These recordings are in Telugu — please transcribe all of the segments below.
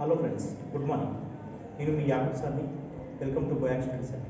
హలో ఫ్రెండ్స్ గుడ్ మార్నింగ్ నేను మీ యాకబ్ సార్ని welcome to Boya study sir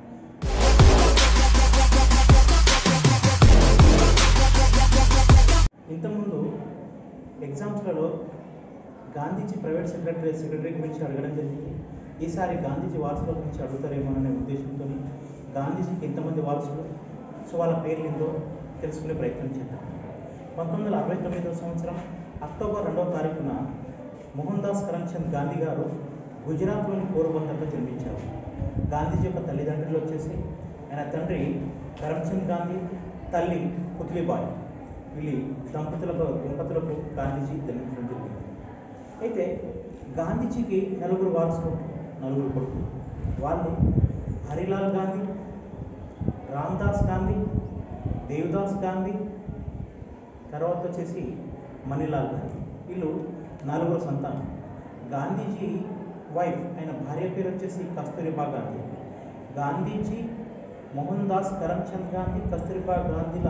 ఇంతకుముందు ఎగ్జామ్స్లలో గాంధీజీ ప్రైవేట్ సెక్రటరీ సెక్రటరీ గురించి అడగడం జరిగింది ఈసారి గాంధీజీ వారసుల గురించి అడుగుతారేమోననే ఉద్దేశంతో గాంధీజీకి ఎంతమంది వారసులు సో వాళ్ళ పేర్లు ఏందో తెలుసుకునే ప్రయత్నం చేద్దాం పంతొమ్మిది వందల అరవై తొమ్మిదవ సంవత్సరం అక్టోబర్ రెండవ తారీఖున మోహన్ దాస్ కరమ్చంద్ గాంధీ గారు గుజరాత్లోని పోర్బందర్లో జన్మించారు గాంధీజీ యొక్క తల్లిదండ్రులు వచ్చేసి ఆయన తండ్రి కరమ్చంద్ గాంధీ తల్లి పుత్లిబాయ్ వీళ్ళ దంపతులకు దంపతులకు గాంధీజీ జన్మించడం జరిగింది అయితే గాంధీజీకి నలుగురు వారసులు నలుగురు కొడుకులు వాళ్ళు హరిలాల్ గాంధీ రామ్దాస్ గాంధీ దేవదాస్ గాంధీ తర్వాత వచ్చేసి మణిలాల్ గాంధీ వీళ్ళు నలుగురు సంతానం గాంధీజీ వైఫ్ ఆయన భార్య పేరు వచ్చేసి కస్తూరిబా గాంధీ గాంధీజీ మోహన్ దాస్ కరమ్చంద్ గాంధీ కస్తూరిబా గాంధీల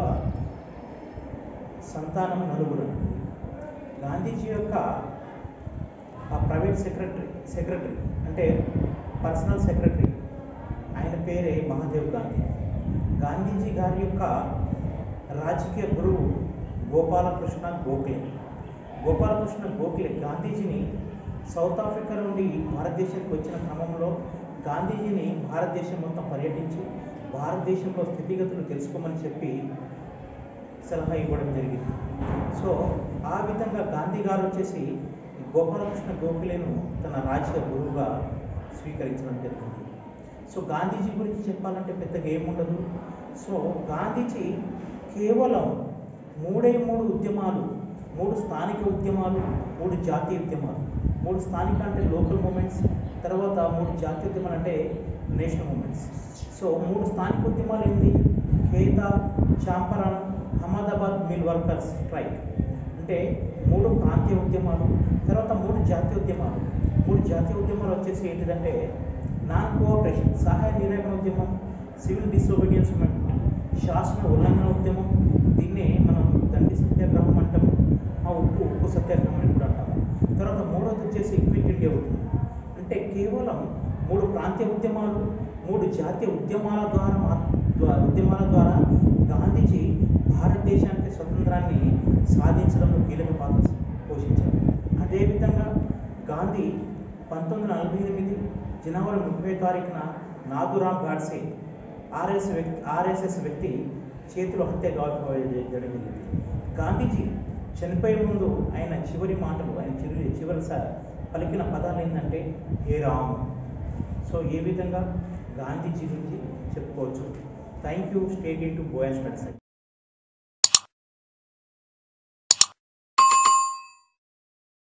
సంతానం నలుగురు గాంధీజీ యొక్క ఆ ప్రైవేట్ సెక్రటరీ సెక్రటరీ అంటే పర్సనల్ సెక్రటరీ ఆయన పేరే మహాదేవ్ గాంధీ గాంధీజీ గారి యొక్క రాజకీయ గురువు గోపాలకృష్ణ గోఖలే గోపాలకృష్ణ గోఖలే గాంధీజీని సౌత్ ఆఫ్రికా నుండి భారతదేశానికి వచ్చిన క్రమంలో గాంధీజీని భారతదేశం మొత్తం పర్యటించి భారతదేశంలో స్థితిగతులు తెలుసుకోమని చెప్పి సలహా ఇవ్వడం జరిగింది సో ఆ విధంగా గాంధీ గారు వచ్చేసి గోపాలకృష్ణ గోఖలేను తన రాజకీయ గురువుగా స్వీకరించడం జరిగింది సో గాంధీజీ గురించి చెప్పాలంటే పెద్దగా ఏముండదు సో గాంధీజీ కేవలం మూడే మూడు ఉద్యమాలు మూడు స్థానిక ఉద్యమాలు మూడు జాతీయ ఉద్యమాలు మూడు స్థానిక అంటే లోకల్ మూమెంట్స్ తర్వాత మూడు జాతీయ ఉద్యమాలు అంటే నేషనల్ మూమెంట్స్ సో మూడు స్థానిక ఉద్యమాలు ఏంటి Kheda Champaran Ahmedabad mill workers strike అంటే మూడు ప్రాంతీయ ఉద్యమాలు తర్వాత మూడు జాతీయ ఉద్యమాలు మూడు జాతీయ ఉద్యమాలు వచ్చేసి ఏంటిదంటే నాన్ కోఆపరేషన్ సహాయ నిరాకరణ ఉద్యమం సివిల్ డిసోబీడియన్స్ మూమెంట్ శాసన ఉల్లంఘన ఉద్యమం దీన్నే మనం దండి సత్యాగ్రహం అంటాము ఆ ఉప్పు ఉప్పు సత్యాగ్రహం అని కూడా అంటాము తర్వాత మూడవది వచ్చేసి క్విట్ ఇండియా ఉద్యమం అంటే కేవలం మూడు ప్రాంతీయ ఉద్యమాలు మూడు జాతీయ ఉద్యమాల ద్వారా మా- ద్వా- ఉద్యమాల ద్వారా గాంధీజీ భారతదేశానికి స్వతంత్రాన్ని సాధించడంలో కీలక పాత్ర పోషించారు అదేవిధంగా గాంధీ పంతొమ్మిది వందల నలభై ఎనిమిది జనవరి ముప్పై తారీఖున నాథురామ్ గాడ్సే ఆర్ఎస్ వ్యక్తి ఆర్ఎస్ఎస్ వ్యక్తి చేతిలో హత్య కాకపోవడం జరిగింది గాంధీజీ చనిపోయే ముందు ఆయన చివరి మాటలు ఆయన చివరి చివరి స- పలికిన పదాలు ఏంటంటే హే రామ్ సో ఏ విధంగా గాంధీజీ గురించి చెప్పుకోవచ్చు థ్యాంక్ యూ స్టేట్ ఇన్ టు బోయా స్టడీస్